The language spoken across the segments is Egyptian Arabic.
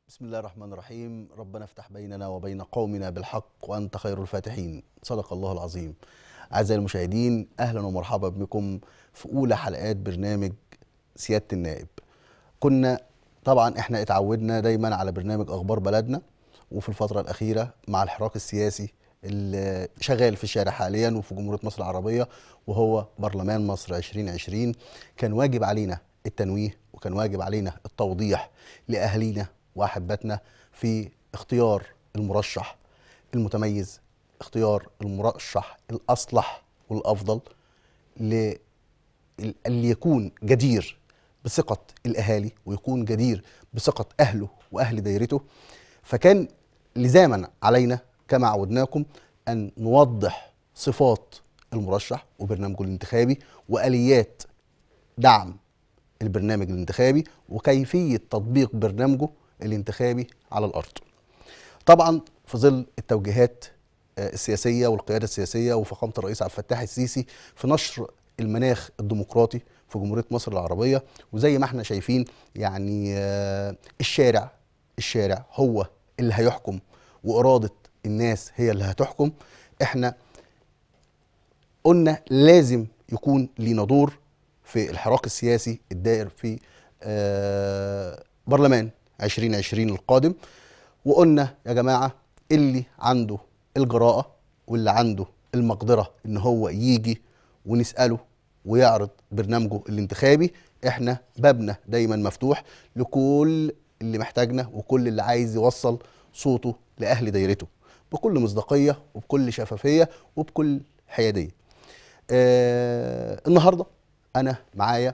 بسم الله الرحمن الرحيم ربنا افتح بيننا وبين قومنا بالحق وأنت خير الفاتحين صدق الله العظيم أعزائي المشاهدين أهلا ومرحبا بكم في أولى حلقات برنامج سيادة النائب كنا طبعا احنا اتعودنا دايما على برنامج أخبار بلدنا وفي الفترة الأخيرة مع الحراك السياسي اللي شغال في الشارع حاليا وفي جمهورية مصر العربية وهو برلمان مصر 2020 كان واجب علينا التنويه وكان واجب علينا التوضيح لأهالينا وأحباتنا في اختيار المرشح المتميز اختيار المرشح الأصلح والأفضل ل- اللي يكون جدير بثقة الأهالي ويكون جدير بثقة أهله وأهل دايرته فكان لزاما علينا كما عودناكم أن نوضح صفات المرشح وبرنامجه الانتخابي وآليات دعم البرنامج الانتخابي وكيفية تطبيق برنامجه الانتخابي على الأرض طبعا في ظل التوجيهات آه، السياسية والقيادة السياسية وفخامة الرئيس عبد الفتاح السيسي في نشر المناخ الديمقراطي في جمهورية مصر العربية وزي ما احنا شايفين يعني آه، الشارع الشارع هو اللي هيحكم وإرادة الناس هي اللي هتحكم احنا قلنا لازم يكون لينا دور في الحراك السياسي الدائر في آه، برلمان 2020 القادم وقلنا يا جماعة اللي عنده الجراءة واللي عنده المقدرة ان هو يجي ونسأله ويعرض برنامجه الانتخابي احنا بابنا دايما مفتوح لكل اللي محتاجنا وكل اللي عايز يوصل صوته لأهل دايرته بكل مصداقية وبكل شفافية وبكل حيادية آه النهاردة أنا معايا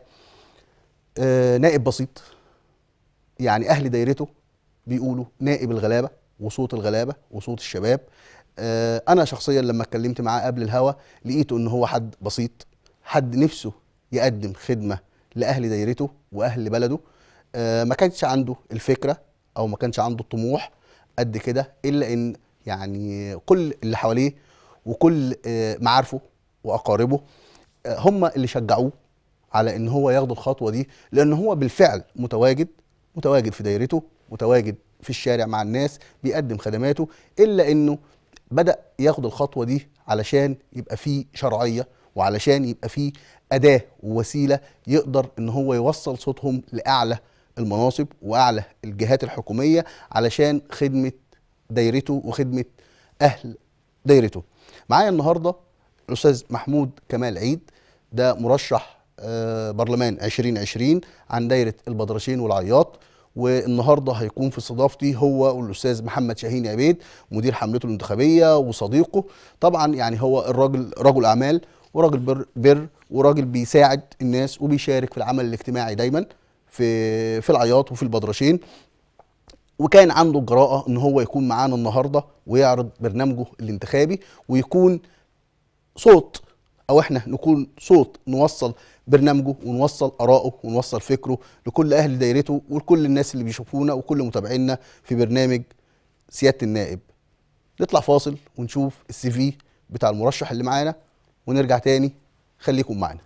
آه نائب بسيط يعني أهل دايرته بيقولوا نائب الغلابة وصوت الغلابة وصوت الشباب آه أنا شخصيا لما اتكلمت معاه قبل الهوا لقيته إن هو حد بسيط حد نفسه يقدم خدمة لأهل دايرته وأهل بلده آه ما كانش عنده الفكرة أو ما كانش عنده الطموح قد كده إلا إن يعني كل اللي حواليه وكل آه معارفه وأقاربه آه هم اللي شجعوه على ان هو ياخد الخطوه دي لان هو بالفعل متواجد متواجد في دايرته متواجد في الشارع مع الناس بيقدم خدماته الا انه بدا ياخد الخطوه دي علشان يبقى فيه شرعيه وعلشان يبقى فيه اداه ووسيله يقدر ان هو يوصل صوتهم لاعلى المناصب واعلى الجهات الحكوميه علشان خدمه دايرته وخدمه اهل دايرته معايا النهارده الاستاذ محمود كمال عيد ده مرشح آه، برلمان 2020 عن دايره البدرشين والعياط والنهارده هيكون في استضافتي هو والاستاذ محمد شاهين عبيد مدير حملته الانتخابيه وصديقه طبعا يعني هو الراجل رجل اعمال وراجل بر, بر وراجل بيساعد الناس وبيشارك في العمل الاجتماعي دايما في في العياط وفي البدرشين وكان عنده الجراءه ان هو يكون معانا النهارده ويعرض برنامجه الانتخابي ويكون صوت او احنا نكون صوت نوصل برنامجه ونوصل ارائه ونوصل فكره لكل اهل دايرته ولكل الناس اللي بيشوفونا وكل متابعينا في برنامج سياده النائب نطلع فاصل ونشوف السي في بتاع المرشح اللي معانا ونرجع تاني خليكم معانا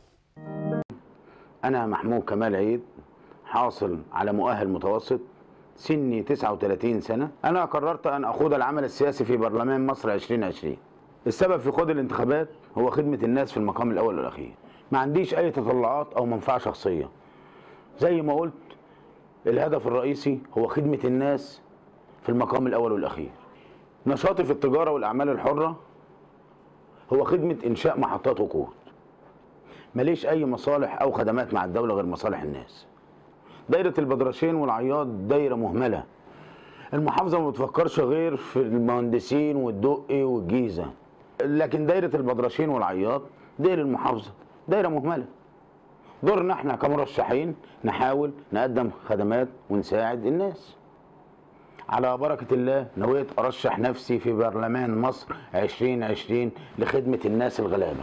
أنا محمود كمال عيد حاصل على مؤهل متوسط سني 39 سنة أنا قررت أن أخوض العمل السياسي في برلمان مصر 2020 السبب في خوض الانتخابات هو خدمة الناس في المقام الأول والأخير ما عنديش أي تطلعات أو منفعة شخصية زي ما قلت الهدف الرئيسي هو خدمة الناس في المقام الأول والأخير نشاطي في التجارة والأعمال الحرة هو خدمة إنشاء محطات وقود ماليش اي مصالح او خدمات مع الدوله غير مصالح الناس دايره البدرشين والعياط دايره مهمله المحافظه ما بتفكرش غير في المهندسين والدقي والجيزه لكن دايره البدرشين والعياط دايره المحافظه دايره مهمله دورنا احنا كمرشحين نحاول نقدم خدمات ونساعد الناس على بركة الله نويت أرشح نفسي في برلمان مصر 2020 لخدمة الناس الغلابة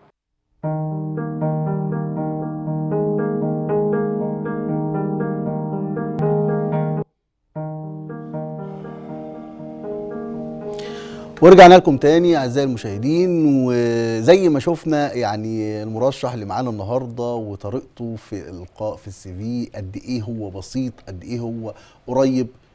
ورجعنا لكم تاني اعزائي المشاهدين وزي ما شفنا يعني المرشح اللي معانا النهارده وطريقته في القاء في السي في قد ايه هو بسيط قد ايه هو قريب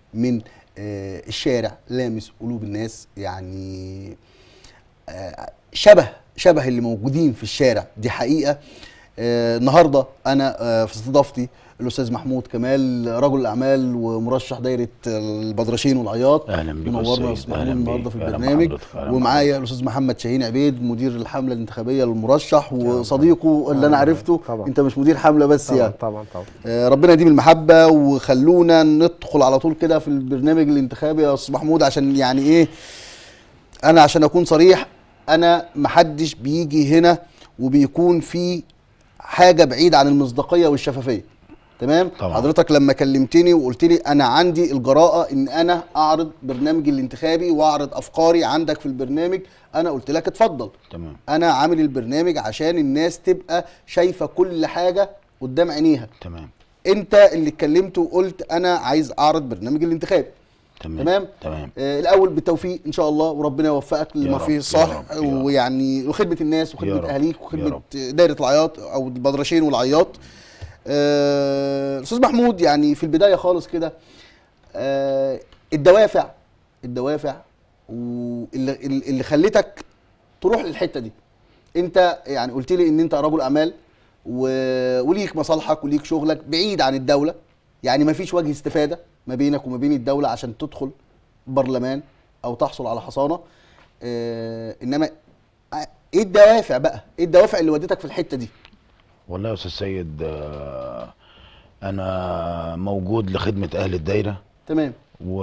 من آه، الشارع لامس قلوب الناس يعني آه، شبه شبه اللي موجودين في الشارع دي حقيقه آه، النهارده انا آه، في استضافتي الاستاذ محمود كمال رجل اعمال ومرشح دايره البدرشين والعياط أهلاً بك يا منورنا يا أستاذ. استاذ محمود أهلاً النهارده بيك. في أهلاً البرنامج بحضرتك. أهلاً ومعايا الاستاذ محمد شاهين عبيد مدير الحمله الانتخابيه للمرشح وصديقه اللي انا عرفته طبعاً. انت مش مدير حمله بس طبعا يعني طبعا طبعا آه، ربنا يديم المحبه وخلونا ندخل على طول كده في البرنامج الانتخابي يا استاذ محمود عشان يعني ايه انا عشان اكون صريح انا محدش بيجي هنا وبيكون في حاجه بعيده عن المصداقيه والشفافيه تمام طبعاً. حضرتك لما كلمتني وقلت لي انا عندي الجراءه ان انا اعرض برنامجي الانتخابي واعرض افكاري عندك في البرنامج انا قلت لك اتفضل تمام انا عامل البرنامج عشان الناس تبقى شايفه كل حاجه قدام عينيها تمام انت اللي اتكلمت وقلت انا عايز اعرض برنامج الانتخابي تمام تمام تمام آه الاول بالتوفيق ان شاء الله وربنا يوفقك لما رب، فيه يا الصح رب، يا رب. ويعني وخدمه الناس يا وخدمه رب، اهاليك يا وخدمه رب. دايره العياط او البدرشين والعياط آه، استاذ محمود يعني في البدايه خالص كده آه، الدوافع الدوافع واللي اللي خلتك تروح للحته دي انت يعني قلت لي ان انت رجل اعمال و... وليك مصالحك وليك شغلك بعيد عن الدوله يعني ما فيش وجه استفاده ما بينك وما بين الدوله عشان تدخل برلمان او تحصل على حصانه آه انما آه، ايه الدوافع بقى ايه الدوافع اللي ودتك في الحته دي والله يا استاذ سيد آه، انا موجود لخدمه اهل الدايره تمام و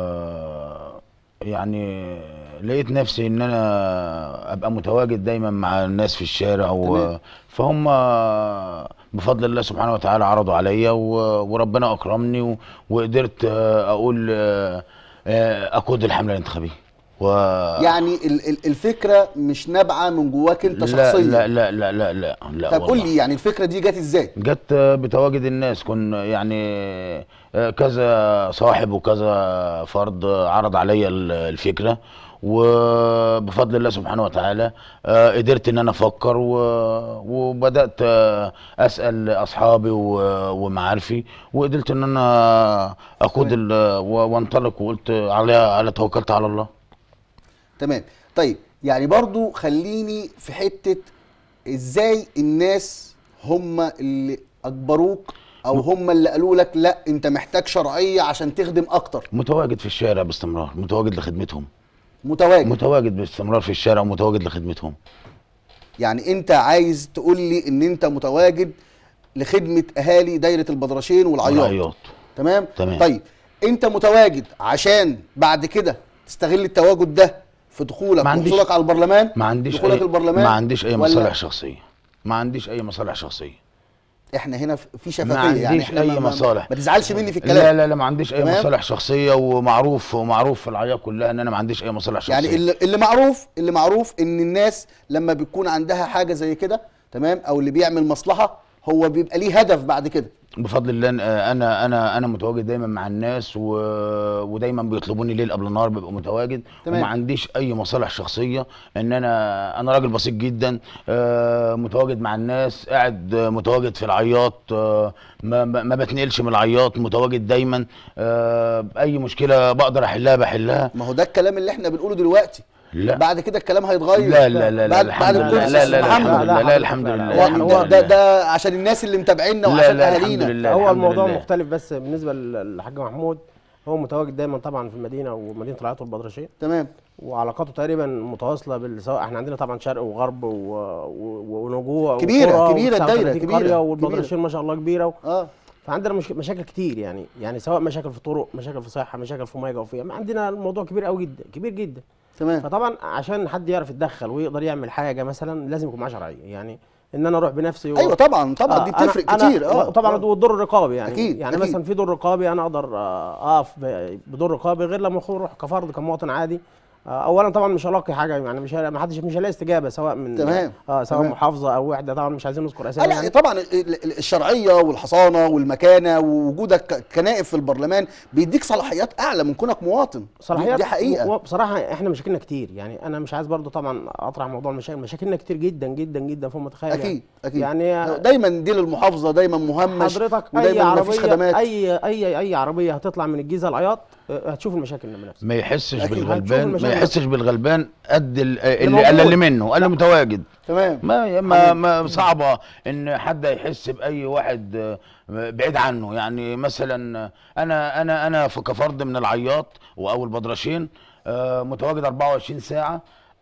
يعني لقيت نفسي ان انا ابقى متواجد دايما مع الناس في الشارع تمام. و... فهم بفضل الله سبحانه وتعالى عرضوا عليا و... وربنا اكرمني و... وقدرت آه، اقول آه، آه، اقود الحمله الانتخابيه و... يعني ال- ال- الفكره مش نابعه من جواك انت لا شخصيا لا لا لا لا لا, لا طب قول والله. لي يعني الفكره دي جت ازاي جت بتواجد الناس كن يعني كذا صاحب وكذا فرد عرض عليا ال- الفكره وبفضل الله سبحانه وتعالى آه، قدرت ان انا افكر و- وبدات آه، اسال اصحابي و- ومعارفي وقدرت ان انا اقود ال- و- وانطلق وقلت على على توكلت على الله تمام طيب يعني برضو خليني في حته ازاي الناس هم اللي اجبروك او هم اللي قالوا لك لا انت محتاج شرعيه عشان تخدم اكتر متواجد في الشارع باستمرار متواجد لخدمتهم متواجد متواجد باستمرار في الشارع ومتواجد لخدمتهم يعني انت عايز تقول لي ان انت متواجد لخدمه اهالي دايره البدرشين والعياط والعياط تمام تمام. طيب انت متواجد عشان بعد كده تستغل التواجد ده في دخولك ما عنديش- وحصولك على البرلمان ما عنديش دخولك أي البرلمان ما عنديش اي ولا مصالح شخصيه ما عنديش اي مصالح شخصيه احنا هنا في ما شفافيه يعني عنديش احنا أي ما- ما- مصالح. ما تزعلش مني في لا الكلام لا لا ما عنديش اي تمام؟ مصالح شخصيه ومعروف ومعروف في العياط كلها ان انا ما عنديش اي مصالح شخصيه يعني اللي, اللي معروف اللي معروف ان الناس لما بيكون عندها حاجه زي كده تمام او اللي بيعمل مصلحه هو بيبقى ليه هدف بعد كده بفضل الله انا انا انا متواجد دايما مع الناس و... ودايما بيطلبوني ليل قبل النهار ببقى متواجد تمام. وما عنديش اي مصالح شخصيه ان انا انا راجل بسيط جدا آه، متواجد مع الناس قاعد آه، متواجد في العياط آه، ما, ما ما بتنقلش من العياط متواجد دايما آه، اي مشكله بقدر احلها بحلها ما هو ده الكلام اللي احنا بنقوله دلوقتي لا بعد كده الكلام هيتغير لا لا لا لا بعد الحمد بعد لله الكورس لا لا لا محمد. الحمد لله لا لا، الحمد لا، لله لا، هو الحمد ده, ده, لله. ده عشان الناس اللي متابعينا لا، وعشان لا، الحمد اهالينا لله. هو الحمد الموضوع لله. مختلف بس بالنسبه للحاج محمود هو متواجد دايما طبعا في المدينه ومدينه العياط والبدرشين تمام وعلاقاته تقريبا متواصله بال سواء احنا عندنا طبعا شرق وغرب و... و... ونجوع كبيرة- وقرى كبيرة الدايرة، و39 كبيرة، قريه والبدرشين ما شاء الله كبيره و... اه فعندنا مش... مشاكل كتير يعني يعني سواء مشاكل في طرق مشاكل في صحه مشاكل في ميه جوفيه عندنا الموضوع كبير قوي جدا كبير جدا تمام فطبعا عشان حد يعرف يتدخل ويقدر يعمل حاجه مثلا لازم يكون معاه شرعيه يعني ان انا اروح بنفسي و... ايوه طبعا طبعا دي آه، أنا- بتفرق أنا كتير اه طبعا آه. والدور الرقابي يعني أكيد، يعني أكيد. مثلا في دور رقابي انا اقدر آه، اقف ب- بدور رقابي غير لما اكون اروح كفرد كمواطن عادي آه، اولا طبعا مش هلاقي حاجه يعني مش هلا- ما حدش مش هلاقي استجابه سواء من تمام، اه سواء تمام. محافظه او وحده طبعا مش عايزين نذكر آه اسامي لا يعني طبعا ال- ال- الشرعيه والحصانه والمكانه ووجودك ك- كنائب في البرلمان بيديك صلاحيات اعلى من كونك مواطن صلاحيات دي حقيقه و- بصراحه احنا مشاكلنا كتير يعني انا مش عايز برضو طبعا اطرح موضوع المشاكل مشاكلنا كتير جدا جدا جدا فوق ما تتخيل اكيد يعني. اكيد يعني دايما دي للمحافظه دايما مهمش حضرتك اي ودايما مفيش عربيه خدمات اي اي اي عربيه هتطلع من الجيزه العياط آه، هتشوف المشاكل اللي بنفسها ما يحسش أكيد. هتشوف بالغلبان ما المشاكل. يحسش بالغلبان قد ال- اللي موجود. اللي منه اللي متواجد تمام ما ما, ما صعبه ان حد يحس باي واحد آه، بعيد عنه يعني مثلا انا انا انا في- كفرد من العياط او البدرشين آه، متواجد 24 ساعه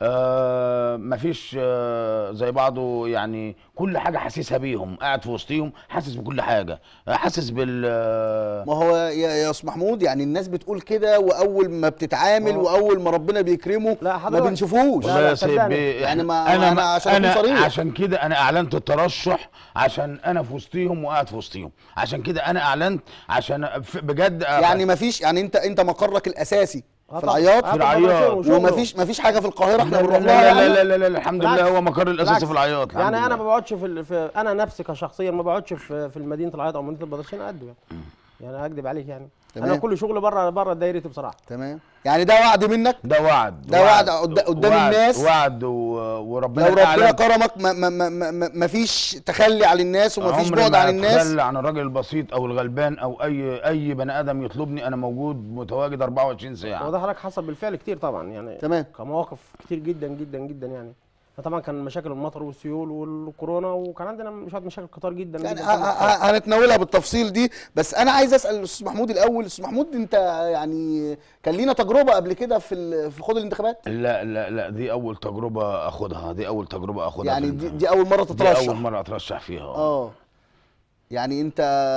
آه مفيش آه زي بعضه يعني كل حاجه حاسسها بيهم قاعد في وسطيهم حاسس بكل حاجه آه، حاسس بال آه، ما هو يا يا استاذ محمود يعني الناس بتقول كده واول ما بتتعامل آه. واول ما ربنا بيكرمه لا ما حضرتك- بنشوفوش لا، والله لا، يا سيدي صدقني. يعني ما- انا أنا عشان أكون انا صريح. عشان كده انا اعلنت الترشح عشان انا في وسطيهم وقاعد في وسطيهم عشان كده انا اعلنت عشان ف- بجد يعني ما فيش يعني انت انت مقرك الاساسي آه في طبعاً. العياط آه في طبعاً العياط. شغله- شغله. وما فيش ما فيش حاجه في القاهره احنا لا بنروح لا لها لا, يعني. لا, لا, لا الحمد بالعكس. لله هو مقر الاساسي بالعكس. في العياط الحمد يعني انا لله. ما بقعدش في, ال- في انا نفسي كشخصيا ما بقعدش في في مدينه العياط او مدينه البدرشين قده يعني يعني هكدب عليك يعني تمام. انا كل شغل بره بره دايرتي بصراحه تمام يعني ده وعد منك ده وعد ده وعد قد- قدام وعد- الناس. وعد و... وربنا لو ربنا أعلن. كرمك ما, ما, ما, ما, ما, ما فيش تخلي عن الناس وما فيش عمري بعد ما عن الناس اتخلى عن الراجل البسيط او الغلبان او اي اي بني ادم يطلبني انا موجود متواجد 24 ساعه وده حضرتك حصل بالفعل كتير طبعا يعني تمام. كمواقف كتير جدا جدا جدا يعني فطبعا كان مشاكل المطر والسيول والكورونا وكان عندنا شويه مشاكل كتار جدا يعني جدا ه- ه- هنتناولها بالتفصيل دي بس انا عايز اسال الاستاذ محمود الاول استاذ محمود انت يعني كان لينا تجربه قبل كده في ال- في خوض الانتخابات لا لا لا دي اول تجربه اخدها دي اول تجربه اخدها يعني في دي, ال- دي اول مره دي تترشح اول مره اترشح فيها اه اه يعني انت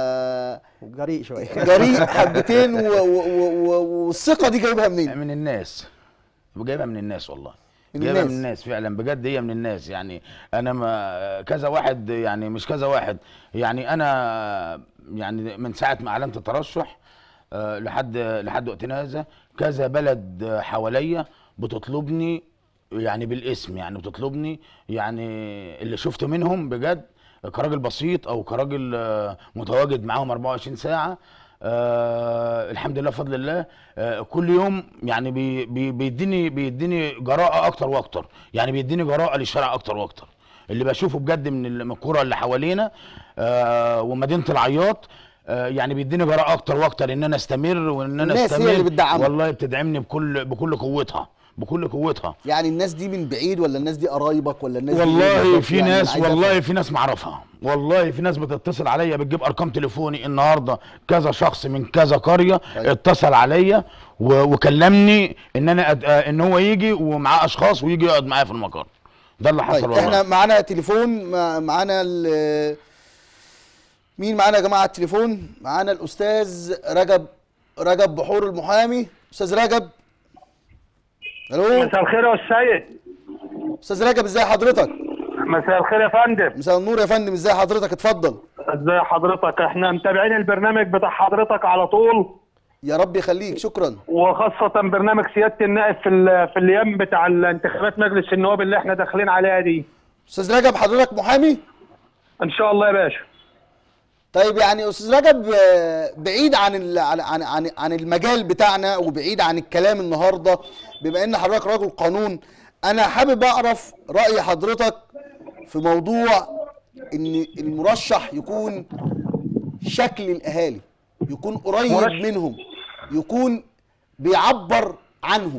جريء شويه جريء حبتين و- و- و- و- والثقه دي جايبها منين من الناس جايبها من الناس والله من جايبها من الناس. الناس فعلا بجد هي من الناس يعني انا ما كذا واحد يعني مش كذا واحد يعني انا يعني من ساعه ما اعلنت الترشح آه، لحد لحد وقتنا هذا كذا بلد آه، حواليا بتطلبني يعني بالاسم يعني بتطلبني يعني اللي شفت منهم بجد كراجل بسيط او كراجل آه، متواجد معاهم 24 ساعه آه الحمد لله بفضل الله آه كل يوم يعني بي بي بيديني بيديني جراءه اكتر واكتر يعني بيديني جراءه للشارع اكتر واكتر اللي بشوفه بجد من ال- من القرى اللي حوالينا آه ومدينه العياط آه يعني بيديني جراءه اكتر واكتر ان انا استمر وان انا الناس هي استمر اللي بتدعمك. والله بتدعمني بكل بكل قوتها بكل قوتها يعني الناس دي من بعيد ولا الناس دي قرايبك ولا الناس دي إيه والله بالظبط؟ في يعني ناس عايز والله أفهم. في ناس معرفها والله في ناس بتتصل عليا بتجيب ارقام تليفوني النهارده كذا شخص من كذا قريه طيب. اتصل عليا و- وكلمني ان انا أد... آه، ان هو يجي ومعاه اشخاص ويجي يقعد معايا في المقر ده اللي حصل طيب والله احنا معانا تليفون مع- معانا ال- مين معانا يا جماعه على التليفون معانا الاستاذ رجب رجب بحور المحامي استاذ رجب الو مساء الخير يا السيد استاذ رجب ازاي حضرتك مساء الخير يا فندم مساء النور يا فندم ازاي حضرتك اتفضل ازي حضرتك احنا متابعين البرنامج بتاع حضرتك على طول يا رب يخليك شكرا وخاصة برنامج سيادة النائب في ال- في الايام بتاع الانتخابات مجلس النواب اللي احنا داخلين عليها دي استاذ رجب حضرتك محامي ان شاء الله يا باشا طيب يعني استاذ رجب آه، بعيد عن ال- عن عن عن- عن المجال بتاعنا وبعيد عن الكلام النهارده بما ان حضرتك راجل قانون انا حابب اعرف راي حضرتك في موضوع ان المرشح يكون شكل الاهالي يكون قريب مرشح. منهم يكون بيعبر عنهم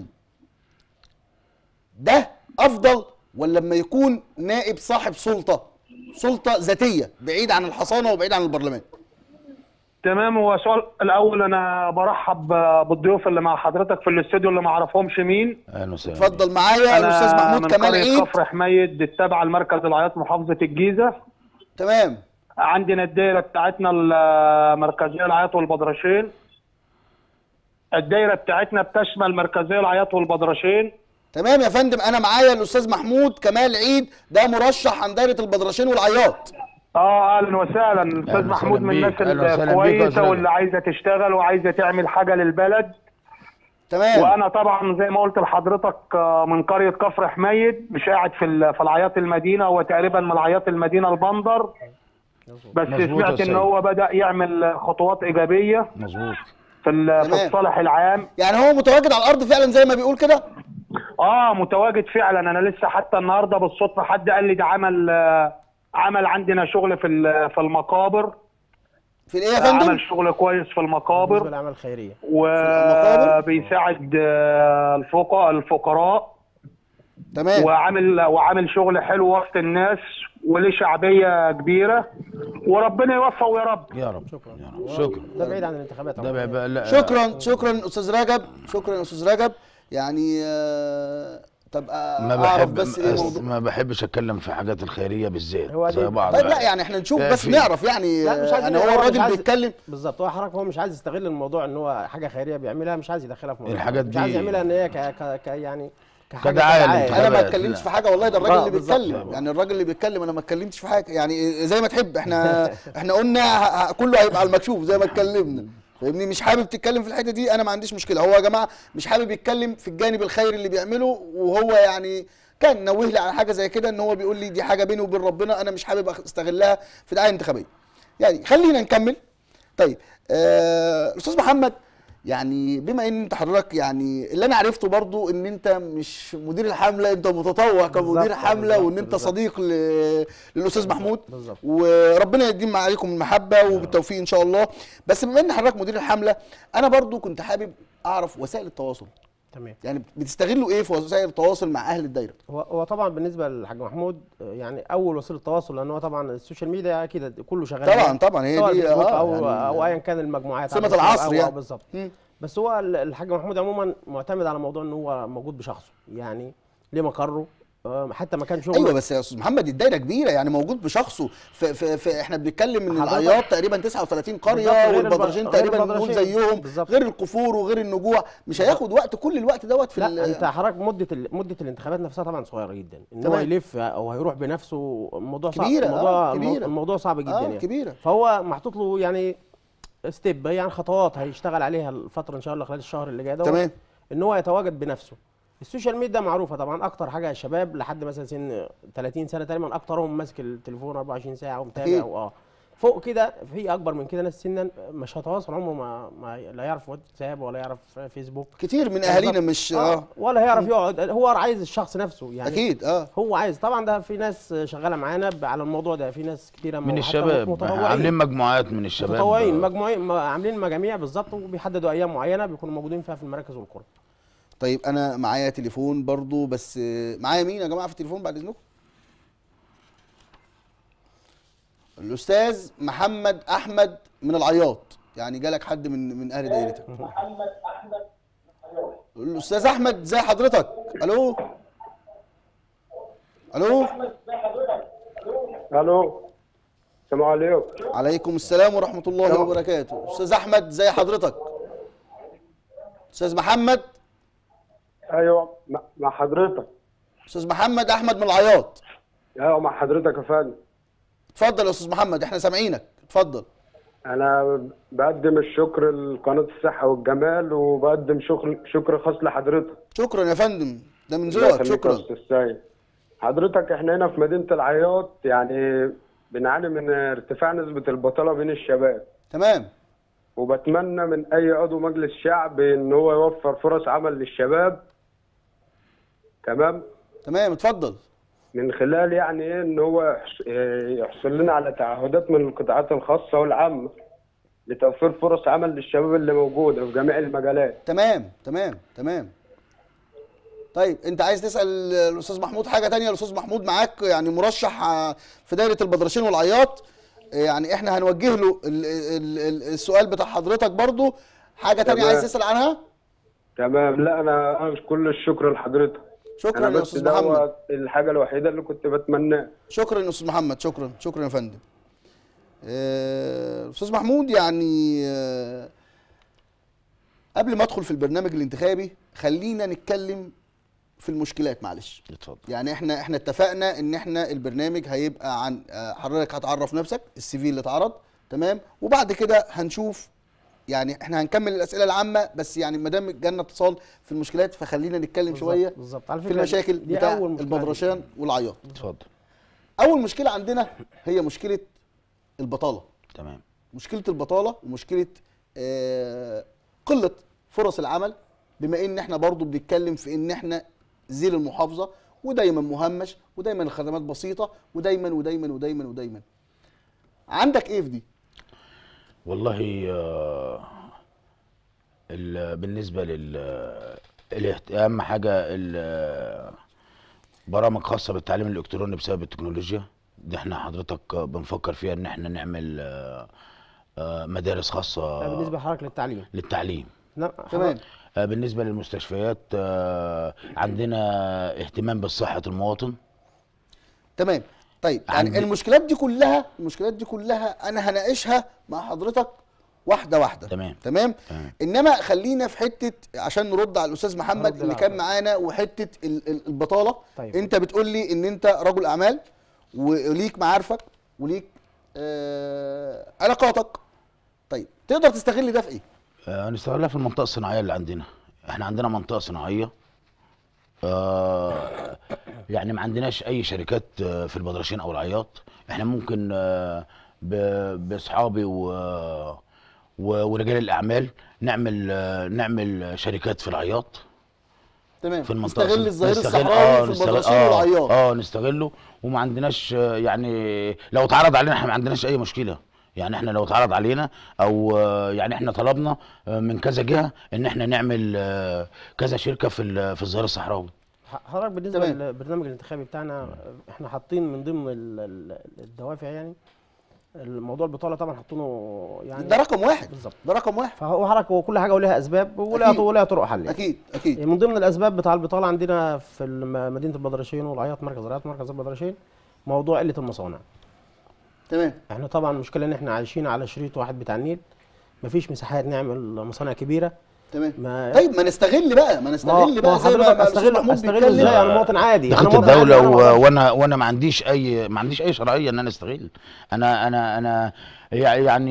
ده افضل ولا لما يكون نائب صاحب سلطه سلطه ذاتيه بعيد عن الحصانه وبعيد عن البرلمان تمام هو سؤال الاول انا برحب بالضيوف اللي مع حضرتك في الاستوديو اللي ما اعرفهمش مين اهلا وسهلا اتفضل معايا انا الاستاذ محمود من كمال قرية عيد كفر حميد التابعة لمركز العياط محافظة الجيزة تمام عندنا الدايره بتاعتنا المركزيه العياط والبدرشين الدايره بتاعتنا بتشمل مركزيه العياط والبدرشين تمام يا فندم انا معايا الاستاذ محمود كمال عيد ده مرشح عن دايره البدرشين والعياط اه اهلا وسهلا الاستاذ أهلا محمود من وسهلا الناس بيك. أهلا وسهلا بيك يا الكويسه أستاذ. واللي عايزه تشتغل وعايزه تعمل حاجه للبلد تمام وانا طبعا زي ما قلت لحضرتك آه، من قريه كفر حميد مش قاعد في ال- في العياط المدينه هو تقريبا من العياط المدينه البندر بس مظبوط يا سمعت ان سيد. هو بدا يعمل خطوات ايجابيه مظبوط في ال- في تمام. الصالح العام يعني هو متواجد على الارض فعلا زي ما بيقول كده اه متواجد فعلا انا لسه حتى النهارده بالصدفه حد قال لي ده عمل آه، عمل عندنا شغل في ال- في المقابر في الايه يا فندم عمل شغل كويس في بالنسبه المقابر للاعمال الخيريه المقابر؟ وبيساعد آه، الفقراء الفقراء تمام وعامل وعامل شغل حلو وسط الناس وليه شعبيه كبيره وربنا يوفقه يا رب يا رب شكرا يا رب. شكرا ده بعيد عن الانتخابات ده طبعاً. بقى لا شكرا شكرا استاذ رجب شكرا استاذ رجب يعني آه، طب آه، ما اعرف بحب بس ايه موضوع ما بحبش اتكلم في حاجات الخيريه بالذات هو زي دي- بعض طيب لا يعني احنا نشوف آه، بس في- نعرف يعني لا مش عايز يعني هو مش الراجل عايز- بيتكلم بالظبط هو حضرتك هو مش عايز يستغل الموضوع ان هو حاجه خيريه بيعملها مش عايز يدخلها في موضوع الحاجات مش عايز دي- يعملها ان هي ك... ك... ك... يعني كحاجه كدعاية انا ما للانتخابات. اتكلمتش لا. في حاجه والله ده الراجل آه، اللي بالظبط. بيتكلم يعني الراجل اللي بيتكلم انا ما اتكلمتش في حاجه يعني زي ما تحب احنا احنا قلنا ه- ه- كله هيبقى على المكشوف زي ما اتكلمنا فاهمني مش حابب تتكلم في الحته دي انا ما عنديش مشكله هو يا جماعه مش حابب يتكلم في الجانب الخيري اللي بيعمله وهو يعني كان نوه لي على حاجه زي كده ان هو بيقول لي دي حاجه بيني وبين ربنا انا مش حابب أخ- استغلها في دعايه انتخابيه يعني خلينا نكمل طيب آه، الاستاذ محمد يعني بما ان انت حضرتك يعني اللي انا عرفته برضو ان انت مش مدير الحمله انت متطوع كمدير بالظبط، حمله بالظبط، وان انت بالظبط. صديق ل- للاستاذ محمود بالظبط. وربنا يديم عليكم المحبه وبالتوفيق ان شاء الله بس بما ان حضرتك مدير الحمله انا برضو كنت حابب اعرف وسائل التواصل تمام يعني بتستغلوا ايه في وسائل التواصل مع اهل الدايره هو هو طبعا بالنسبه للحاج محمود آه، يعني اول وسيله تواصل لان هو طبعا السوشيال ميديا اكيد كله شغال طبعاً، عليها. طبعاً، هي سواء دي، الفيسبوك آه، او يعني او ايا كان المجموعات سمة على الفيسبوك العصر أو- يعني. أو بالظبط مم. بس هو ال- الحاج محمود عموما معتمد على موضوع ان هو موجود بشخصه يعني ليه مقره آه، حتى مكان شغله ايوه بس يا استاذ محمد الدايره كبيره يعني موجود بشخصه في, في, في احنا بنتكلم من حضرتك- العياط تقريبا 39 قريه بالظبط، غير الب- والبدرشين غير تقريبا نقول البدرشين. زيهم بالظبط. غير القفور وغير النجوع مش هياخد وقت كل الوقت دوت في ال- لا انت حضرتك مده ال... مده الانتخابات نفسها طبعا صغيره جدا ان هو تمام. يلف او هيروح بنفسه الموضوع صعب كبيرة، آه، الموضوع كبيرة. الموضوع صعب جدا آه، يعني كبيرة. فهو محطوط له يعني ستيب يعني خطوات هيشتغل عليها الفتره ان شاء الله خلال الشهر اللي جاي ده تمام. ان هو يتواجد بنفسه السوشيال ميديا معروفه طبعا اكتر حاجه الشباب لحد مثلا سن 30 سنه تقريبا اكترهم ماسك التليفون 24 ساعه أكيد. ومتابع واه فوق كده في اكبر من كده ناس سنا مش هيتواصل عمره ما, ما لا يعرف واتساب ولا يعرف فيسبوك كتير من اهالينا بالظبط. مش آه. اه ولا هيعرف يقعد هو عايز الشخص نفسه يعني اكيد اه هو عايز طبعا ده في ناس شغاله معانا ب- على الموضوع ده في ناس كتيره من حتى الشباب متطوعين. عاملين مجموعات من الشباب متطوعين مجموعين م- عاملين مجاميع بالظبط وبيحددوا ايام معينه بيكونوا موجودين فيها في المراكز والقرى طيب انا معايا تليفون برضو بس آه، معايا مين يا جماعه في التليفون بعد اذنكم الاستاذ محمد احمد من العياط يعني جالك حد من من اهل دايرتك الاستاذ احمد ازي حضرتك الو الو الو السلام عليكم عليكم السلام ورحمه الله وبركاته استاذ احمد ازي حضرتك استاذ محمد ايوه مع- مع حضرتك استاذ محمد احمد من العياط ايوه مع حضرتك يا فندم اتفضل يا استاذ محمد احنا سامعينك اتفضل انا بقدم الشكر لقناه الصحه والجمال وبقدم شكر شكر خاص لحضرتك شكرا يا فندم ده من الله ذوقك يخليك يا شكرا استاذ سيد حضرتك احنا هنا في مدينه العياط يعني بنعاني من ارتفاع نسبه البطاله بين الشباب تمام وبتمنى من اي عضو مجلس شعب ان هو يوفر فرص عمل للشباب تمام تمام اتفضل من خلال يعني ايه ان هو يحص- إيه يحصل لنا على تعهدات من القطاعات الخاصه والعامه لتوفير فرص عمل للشباب اللي موجوده في جميع المجالات تمام تمام تمام طيب انت عايز تسال الاستاذ محمود حاجه تانية الاستاذ محمود معاك يعني مرشح آه، في دايره البدرشين والعياط آه، يعني احنا هنوجه له ال- ال- ال- السؤال بتاع حضرتك برضو حاجه تانية تمام. عايز تسال عنها تمام لا انا أنا كل الشكر لحضرتك شكرا انا يا بس استاذ محمد دوت الحاجه الوحيده اللي كنت بتمناها شكرا يا استاذ محمد شكرا شكرا يا فندم آه، استاذ محمود يعني آه، قبل ما ادخل في البرنامج الانتخابي خلينا نتكلم في المشكلات معلش اتفضل يعني احنا احنا اتفقنا ان احنا البرنامج هيبقى عن آه، حضرتك هتعرف نفسك السي في اللي اتعرض تمام وبعد كده هنشوف يعني احنا هنكمل الاسئله العامه بس يعني ما دام جالنا اتصال في المشكلات فخلينا نتكلم بالظبط- شويه بالظبط على في فكرة المشاكل دي بتاع أول مشكلة البدرشان والعياط اتفضل اول مشكله عندنا هي مشكله البطاله تمام مشكله البطاله ومشكله آه، قله فرص العمل بما ان احنا برضو بنتكلم في ان احنا زيل المحافظه ودايما مهمش ودايما الخدمات بسيطه ودايما ودايما ودايما ودايما عندك ايه في دي والله آه، ال- بالنسبه لل الاهت- اهم حاجه ال- برامج خاصه بالتعليم الالكتروني بسبب التكنولوجيا دي احنا حضرتك بنفكر فيها ان احنا نعمل آه، آه، مدارس ده خاصه بالنسبه لحضرتك للتعليم للتعليم لا تمام آه، بالنسبه للمستشفيات آه، عندنا اهتمام بصحه المواطن تمام طيب يعني عندي- المشكلات دي كلها المشكلات دي كلها انا هناقشها مع حضرتك واحده واحده تمام. تمام تمام. انما خلينا في حته عشان نرد على الاستاذ محمد نرد اللي على- كان معانا وحته ال- ال- البطاله طيب. انت بتقول لي ان انت رجل اعمال وليك معارفك وليك آه علاقاتك طيب تقدر تستغل ده في ايه آه، نستغلها في المنطقة الصناعية اللي عندنا احنا عندنا منطقة صناعية آه يعني ما عندناش اي شركات آه، في البدرشين او العياط احنا ممكن آه ب- باصحابي و و- ورجال الاعمال نعمل آه، نعمل شركات في العياط تمام في المنطقه نستغل الصن- الظهير نستغل- الصحراوي في نستغل- البدرشين آه، والعياط اه نستغله وما عندناش آه، يعني لو اتعرض علينا احنا ما عندناش اي مشكله يعني احنا لو اتعرض علينا او آه، يعني احنا طلبنا آه، من كذا جهه ان احنا نعمل آه، كذا شركه في ال- في الظهير الصحراوي حضرتك بالنسبه تمام. للبرنامج الانتخابي بتاعنا احنا حاطين من ضمن ال- ال- الدوافع يعني الموضوع البطاله طبعا حاطينه يعني ده رقم واحد بالظبط. ده رقم واحد فهو حضرتك هو كل حاجه ولها اسباب ولها أكيد. ولها طرق حل يعني. اكيد اكيد من ضمن الاسباب بتاع البطاله عندنا في الم- مدينه البدرشين والعياط مركز العياط مركز البدرشين موضوع قله المصانع تمام احنا طبعا المشكله ان احنا عايشين على شريط واحد بتاع النيل مفيش مساحات نعمل مصانع كبيره تمام ما طيب ما نستغل بقى ما نستغل بقى زي ما حضرتك ما استغل الأستاذ محمود استغل بيتكلم. ازاي انا مواطن عادي دخلت أنا مواطن عادي، الدوله أنا و- مواطن- وانا وانا ما عنديش اي ما عنديش اي شرعيه ان انا استغل انا انا انا يع-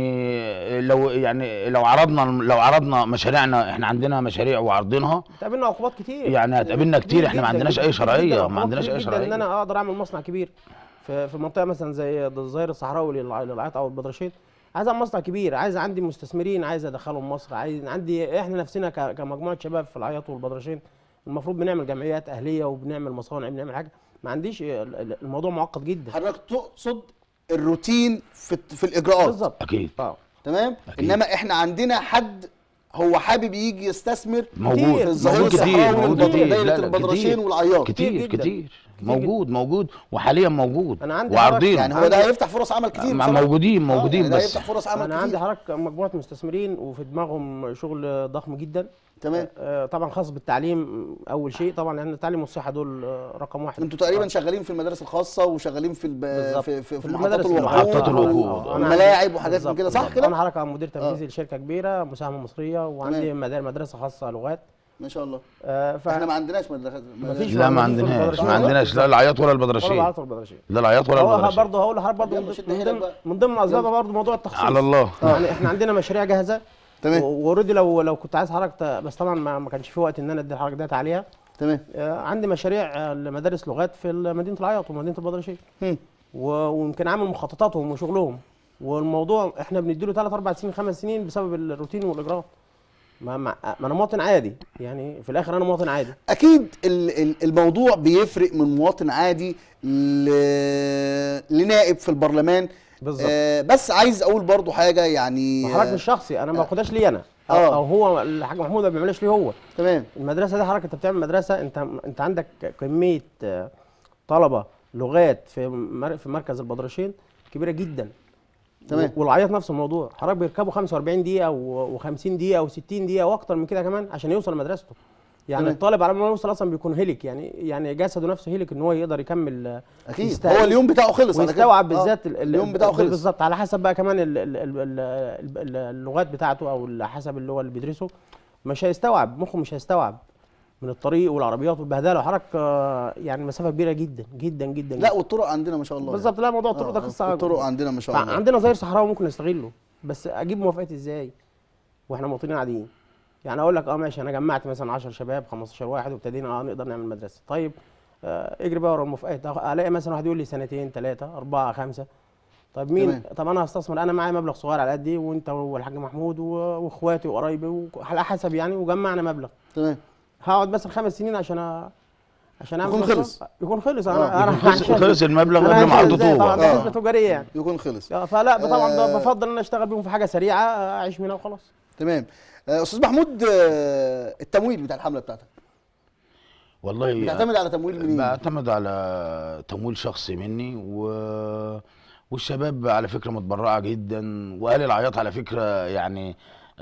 يعني لو يعني لو عرضنا لو عرضنا مشاريعنا احنا عندنا مشاريع وعارضينها بتقابلنا عقوبات كتير يعني هتقابلنا كتير احنا ما جداً، عندناش جداً، اي جداً، شرعيه جداً، ما عندناش عقوبات اي كتير جداً ان شرعيه انا اقدر اعمل مصنع كبير في في منطقه مثلا زي الظهير الصحراوي للع- للعياط او البدرشين عايز اعمل مصنع كبير عايز عندي مستثمرين عايز ادخلهم مصر عايز عندي احنا نفسنا ك- كمجموعه شباب في العياط والبدرشين المفروض بنعمل جمعيات اهليه وبنعمل مصانع بنعمل حاجه ما عنديش ال- ال- الموضوع معقد جدا حضرتك تقصد الروتين في في الاجراءات بالظبط اكيد اه تمام أكيد. انما احنا عندنا حد هو حابب يجي يستثمر موجود في الظهير موجود كتير الصحراوي موجود والبدر- كتير دايرة لا لا البدرشين كتير والعياط كتير كتير جداً. كتير كتير موجود موجود وحاليا موجود أنا عندي وعارضين يعني هو ده هيفتح فرص عمل كتير مع- بصراحة. موجودين- آه، موجودين يعني ده بس. هيفتح فرص عمل انا كتير عندي حضرتك مجموعه مستثمرين وفي دماغهم شغل ضخم جدا تمام آه، طبعا خاص بالتعليم اول شيء طبعا لان التعليم والصحه دول آه، رقم واحد انتوا تقريبا شغالين في المدارس الخاصه وشغالين في الب... بالظبط. في في, في في محطات المدارس الوقود محطات الوقود. آه، آه. أنا وملاعب عندي- وحاجات من بالظبط، كده، صح بالظبط. كده؟ انا حضرتك مدير تنفيذي لشركه كبيره مساهمه مصريه وعندي تمام. مدار- مدرسه خاصه لغات ما شاء الله آه، ف احنا ما عندناش مدرسة مفيش لا ما موجودين في عندناش البدرشين. ما عندناش لا العياط ولا ولا البدرشين بعرف البدرشين لا العياط ولا هو البدرشين برضه هقول لحضرتك برضه يلا من شد ضمن- حيلك من بقى. ضمن من ضمن اسبابها برضه موضوع التخصيص على الله يعني احنا عندنا مشاريع جاهزه تمام. واوريدي لو لو كنت عايز حضرتك ت- بس طبعا ما ما كانش في وقت ان انا ادي لحضرتك داتا عليها تمام آه، عندي مشاريع آه، لمدارس لغات في مدينه العياط ومدينه البدرشين هم. و- ويمكن عامل مخططاتهم وشغلهم والموضوع احنا بنديله 3 4 سنين 5 سنين بسبب الروتين والاجراءات ما, ما, ما انا مواطن عادي يعني في الاخر انا مواطن عادي اكيد ال- ال- الموضوع بيفرق من مواطن عادي ل- لنائب في البرلمان بالظبط. آه بس عايز اقول برضو حاجه يعني حضرتك مش شخصي انا ما باخدهاش لي انا او, آه. أو هو الحاج محمود ما بيعملهاش ليه هو تمام المدرسه دي حضرتك انت بتعمل مدرسه انت انت عندك كميه آه، طلبه لغات في مر- في مركز البدرشين كبيره جدا تمام. و- والعياط نفس الموضوع حضرتك بيركبوا 45 دقيقه و50 دقيقه و60 دقيقه واكتر من كده كمان عشان يوصل لمدرسته يعني تمام. الطالب على ما يوصل اصلا بيكون هلك يعني يعني جسده نفسه هلك ان هو يقدر يكمل آه، اكيد يستوعب- هو اليوم بتاعه خلص على كده. ويستوعب آه، بالذات ال- ال- اليوم بتاعه خلص بالظبط على حسب بقى كمان ال- ال- ال- ال- ال- اللغات بتاعته او على حسب اللغه اللي بيدرسه مش هيستوعب مخه مش هيستوعب من الطريق والعربيات والبهدله وحرك آه، يعني مسافه كبيره جدا جدا جدا لا والطرق عندنا ما شاء الله بالظبط لا موضوع الطرق آه، ده آه، قصه الطرق عندنا ما شاء الله عندنا ظهير صحراوي ممكن نستغله بس اجيب موافقتي ازاي واحنا مواطنين عاديين يعني اقول لك اه ماشي انا جمعت مثلا 10 شباب 15 واحد وابتدينا اه نقدر نعمل مدرسه طيب آه اجري بقى ورا الموافقات أخ- الاقي مثلا واحد يقول لي سنتين ثلاثه اربعه خمسه طب مين تمام. طب انا هستثمر انا معايا مبلغ صغير على قدي وانت والحاج محمود و- واخواتي وقرايبي وك- على حسب يعني وجمعنا مبلغ تمام هقعد مثلا خمس سنين عشان أ... عشان اعمل يكون مشروع. خلص. يكون خلص آه، انا انا خلص- عشان- خلص المبلغ أنا قبل ما عشان حطوا إزاي؟ طبعا طوبة. ده آه. حسبه تجاريه يعني يكون خلص آه، فلا طبعا آه. بفضل ان انا اشتغل بيهم في حاجه سريعه آه، اعيش منها وخلاص تمام آه، استاذ محمود آه، التمويل بتاع الحمله بتاعتك والله بتعتمد على تمويل منين؟ بعتمد على تمويل شخصي مني و... والشباب على فكره متبرعه جدا واهل العياط على فكره يعني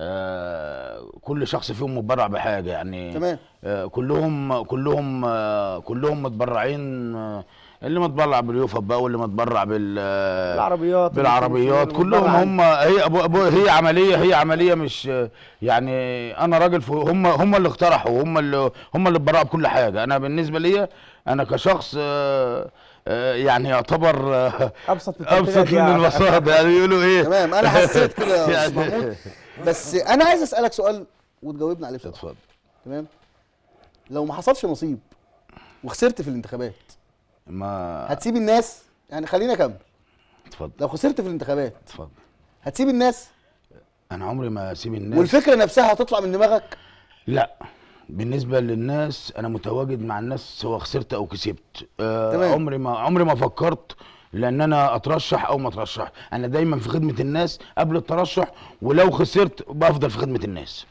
آه كل شخص فيهم متبرع بحاجه يعني تمام. آه كلهم كلهم آه كلهم متبرعين آه اللي متبرع باليوفط بقى واللي متبرع بال بالعربيات بالعربيات اللي كلهم متبرع. هم هي أبو أبو هي عمليه هي عمليه مش يعني انا راجل في هم هم اللي اقترحوا هم اللي هم اللي اتبرعوا بكل حاجه انا بالنسبه لي انا كشخص آه، آه، يعني يعتبر آه، ابسط من ابسط التلاتينات من يعني. الوساطه يعني بيقولوا ايه تمام انا حسيت كده يا استاذ يعني- محمود بس انا عايز اسالك سؤال وتجاوبنا عليه بصراحه اتفضل تمام لو ما حصلش نصيب وخسرت في الانتخابات ما هتسيب الناس يعني خلينا اكمل اتفضل لو خسرت في الانتخابات اتفضل هتسيب الناس انا عمري ما اسيب الناس والفكره نفسها هتطلع من دماغك لا بالنسبه للناس انا متواجد مع الناس سواء خسرت او كسبت آه تمام. عمري ما عمري ما فكرت لان انا اترشح او ما اترشح انا دايما في خدمه الناس قبل الترشح ولو خسرت بفضل في خدمه الناس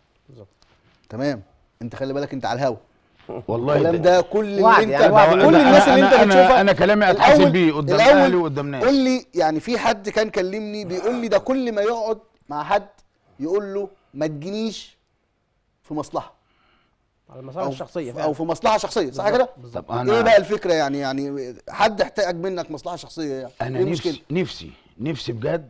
تمام انت خلي بالك انت على الهوا والله الكلام ده كل اللي وعد انت يعني وعد. كل أنا- الناس اللي أنا- انت أنا- بتشوفها أنا كلامي أتحاسب الأول- بيه قدام الأول أهلي وقدام ناس. قول لي يعني في حد كان كلمني بيقول لي ده كل ما يقعد مع حد يقول له ما تجينيش في مصلحه على المصالح الشخصيه او فعلا. في مصلحه شخصيه صح كده طب ايه انا بقى الفكره يعني يعني حد احتاج منك مصلحه شخصيه يعني انا ايه المشكله نفسي نفسي نفسي بجد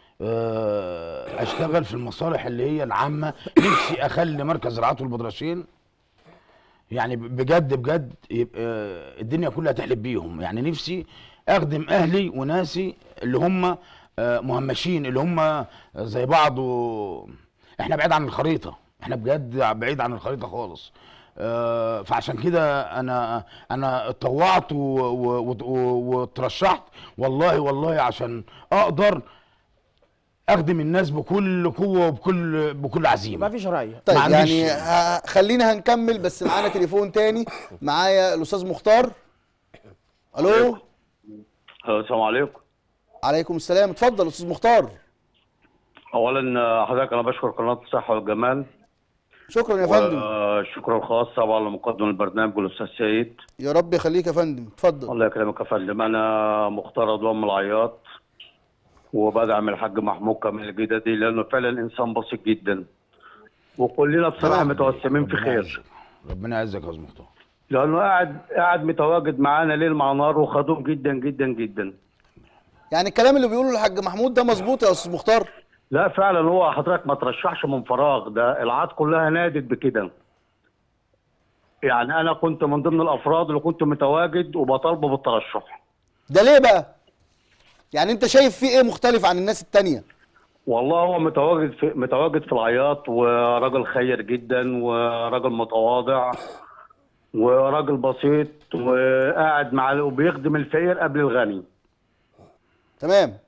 آه، اشتغل في المصالح اللي هي العامه نفسي اخلي مركز رعاة البدرشين يعني ب- بجد بجد يبقى الدنيا كلها تحلب بيهم يعني نفسي اخدم اهلي وناسي اللي هم آه، مهمشين اللي هم زي بعض و... احنا بعيد عن الخريطه احنا بجد بعيد عن الخريطه خالص آه، فعشان كده انا انا اتطوعت و- و- و- و- واترشحت والله والله عشان اقدر اخدم الناس بكل قوه وبكل بكل ما عزيمه فيش رأي طيب ما عنديش- يعني ه- خلينا هنكمل بس معانا تليفون تاني معايا الاستاذ مختار الو ألو، السلام عليكم عليكم السلام اتفضل استاذ مختار اولا آه، حضرتك انا بشكر قناه الصحه والجمال شكرا يا فندم شكرا خاص طبعا لمقدم البرنامج والاستاذ سيد يا رب يخليك يا فندم اتفضل الله يكرمك يا فندم انا مختار رضوان من العياط وبدعم الحاج محمود كامل الجددي لانه فعلا انسان بسيط جدا وكلنا بصراحه تمام. متوسمين في ربنا خير يعزك. ربنا يعزك يا استاذ مختار لانه قاعد قاعد متواجد معانا ليل مع نهار وخدوم جدا جدا جدا يعني الكلام اللي بيقوله الحاج محمود ده مظبوط يا استاذ مختار لا فعلا هو حضرتك ما ترشحش من فراغ ده العاد كلها نادت بكده يعني انا كنت من ضمن الافراد اللي كنت متواجد وبطالبه بالترشح ده ليه بقى يعني انت شايف فيه ايه مختلف عن الناس التانية والله هو متواجد في متواجد في العياط وراجل خير جدا وراجل متواضع وراجل بسيط وقاعد مع وبيخدم الفقير قبل الغني تمام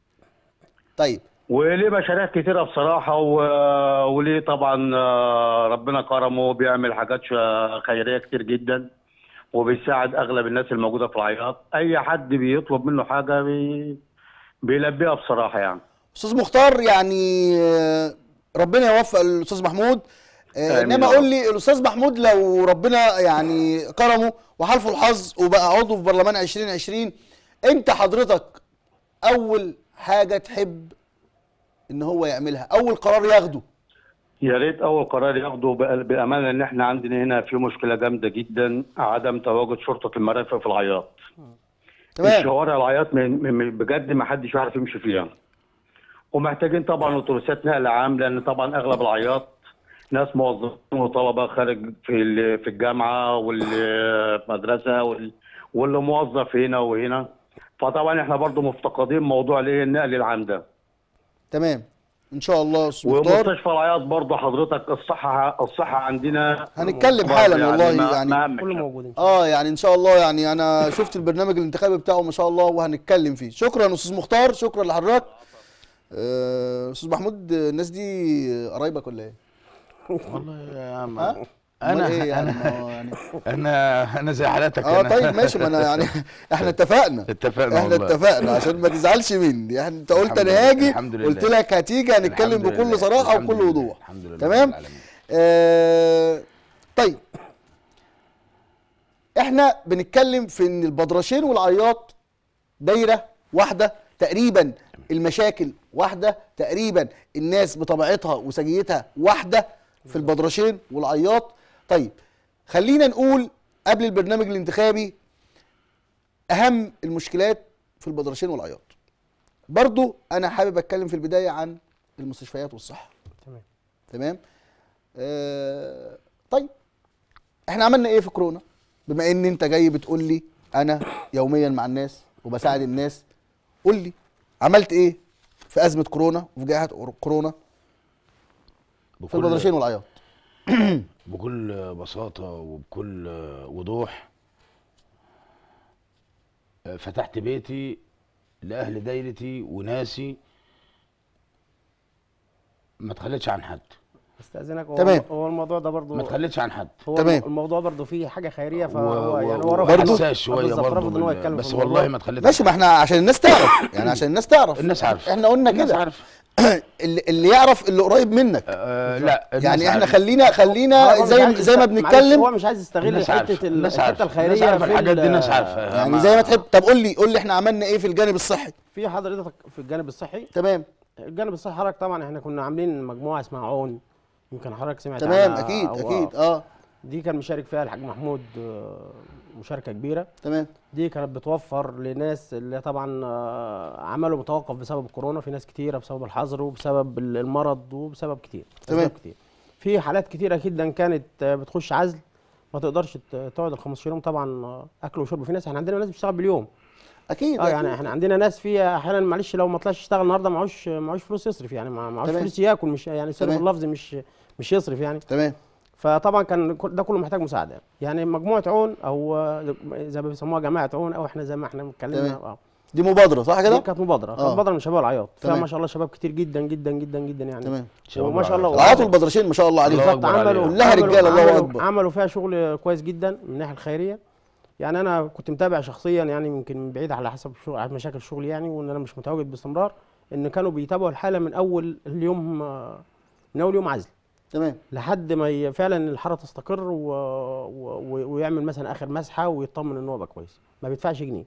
طيب وليه مشاريع كتيرة بصراحة و... وليه طبعا آه، ربنا كرمه بيعمل حاجات ش- خيرية كتير جدا وبيساعد أغلب الناس الموجودة في العياط أي حد بيطلب منه حاجة بي... بيلبيها بصراحة يعني استاذ مختار يعني آه، ربنا يوفق الاستاذ محمود آه، آمين انما يا قول رب. لي الاستاذ محمود لو ربنا يعني كرمه وحالفه الحظ وبقى عضو في برلمان 2020 انت حضرتك اول حاجه تحب ان هو يعملها اول قرار ياخده يا ريت أول قرار ياخده بأ- بأمانة إن إحنا عندنا هنا في مشكلة جامدة جدا عدم تواجد شرطة المرافق في العياط تمام الشوارع العياط من من- بجد ما حدش يعرف يمشي فيها ومحتاجين طبعا اتوبيسات نقل عام لان طبعا اغلب العياط ناس موظفين وطلبه خارج في ال- في الجامعه والمدرسه وال- واللي موظف هنا وهنا فطبعا احنا برضو مفتقدين موضوع الايه النقل العام ده تمام ان شاء الله استاذ مختار ومستشفى العياط برضه حضرتك الصحه الصحه عندنا هنتكلم برضه حالا والله ما- يعني ما أهم كله شيء. موجود ان شاء الله اه يعني ان شاء الله يعني انا شفت البرنامج الانتخابي بتاعه ما شاء الله وهنتكلم فيه شكرا استاذ مختار شكرا لحضرتك آه، استاذ محمود الناس دي قرايبك ولا ايه؟ والله يا عم ها؟ انا أمال ايه يعني انا ما هو يعني انا انا زي حالتك اه أنا. طيب ماشي ما انا يعني احنا اتفقنا اتفقنا احنا والله. اتفقنا عشان ما تزعلش مني يعني انت قلت الحمد انا لله، هاجي الحمد لله. قلت لك هتيجي هنتكلم الحمد بكل لله، صراحه الحمد وبكل لله، وضوح الحمد لله تمام رب العالمين. آه طيب احنا بنتكلم في ان البدرشين والعياط دايره واحده تقريبا المشاكل واحده تقريبا الناس بطبيعتها وسجيتها واحده في البدرشين والعياط طيب خلينا نقول قبل البرنامج الانتخابي اهم المشكلات في البدرشين والعياط برضو انا حابب اتكلم في البدايه عن المستشفيات والصحه تمام تمام آه طيب احنا عملنا ايه في كورونا بما ان انت جاي بتقول لي انا يوميا مع الناس وبساعد الناس قول لي عملت ايه في ازمه كورونا وفي جائحه كورونا في بكل- البدرشين والعياط بكل بساطة وبكل وضوح فتحت بيتي لأهل دايرتي وناسي ما تخليتش عن حد استاذنك هو تمام. هو الموضوع ده برضه ما تخليتش عن حد هو تمام. الموضوع برضه فيه حاجه خيريه و- فهو يعني و- هو رافض- برضه- وحساس شوية بالظبط، برضه رافض ان هو بال- يتكلم بس في والله الموضوع. ما تخليتش ماشي ما احنا عشان الناس تعرف يعني عشان الناس تعرف الناس عارفة احنا قلنا الناس كده عارفة اللي, اللي يعرف اللي قريب منك آه لا الناس يعني احنا عارفة. خلينا هو خلينا مش زي عايز زي ما يست- معلش، بنتكلم هو مش عايز يستغل الناس عارفة. حته ال- الناس الحته عارفة. الخيريه الناس عارفة في الحاجات دي ال- الناس عارفة يعني ما- زي ما تحب طب قول لي قول لي احنا عملنا ايه في الجانب الصحي في حضرتك في الجانب الصحي تمام الجانب الصحي حضرتك طبعا احنا كنا عاملين مجموعه اسمها عون يمكن حضرتك سمعت تمام عنها اكيد أو- اكيد اه دي كان مشارك فيها الحاج محمود آه، مشاركه كبيره تمام دي كانت بتوفر لناس اللي طبعا آه، عمله متوقف بسبب الكورونا في ناس كتيره بسبب الحظر وبسبب ال- المرض وبسبب كتير تمام. أسباب كتير في حالات كتيره جدا كانت آه، بتخش عزل ما تقدرش ت- تقعد ال 15 يوم طبعا آه، اكل وشرب في ناس احنا عندنا ناس بتشتغل باليوم اكيد اه يعني أكيد. احنا عندنا ناس فيها احيانا معلش لو ما طلعش يشتغل النهارده معهوش معهوش فلوس يصرف يعني مع- معهوش تمام. فلوس ياكل مش يعني سوري تمام. باللفظ مش مش يصرف يعني تمام فطبعا كان كل- ده كله محتاج مساعده يعني. يعني مجموعه عون او آه، زي ما بيسموها جماعه عون او احنا زي ما احنا اتكلمنا تمام. اه دي مبادره صح دي كده كانت مبادره آه. كانت مبادره من شباب العياط فيها تمام. ما شاء الله شباب كتير جدا جدا جدا جدا يعني تمام شباب وما شاء الله العياط والبدرشين ما شاء الله عليهم الله بالظبط أكبر عملوا عليهم. كلها عملوا- رجالة، الله عملوا- أكبر. عملوا فيها شغل كويس جدا من الناحيه الخيريه يعني انا كنت متابع شخصيا يعني يمكن من بعيد على حسب شغل على مشاكل الشغل يعني وان انا مش متواجد باستمرار ان كانوا بيتابعوا الحاله من اول اليوم آه، من اول يوم عزل تمام لحد ما ي- فعلا الحاله تستقر و... و... و- ويعمل مثلا اخر مسحه ويطمن ان هو بقى كويس ما بيدفعش جنيه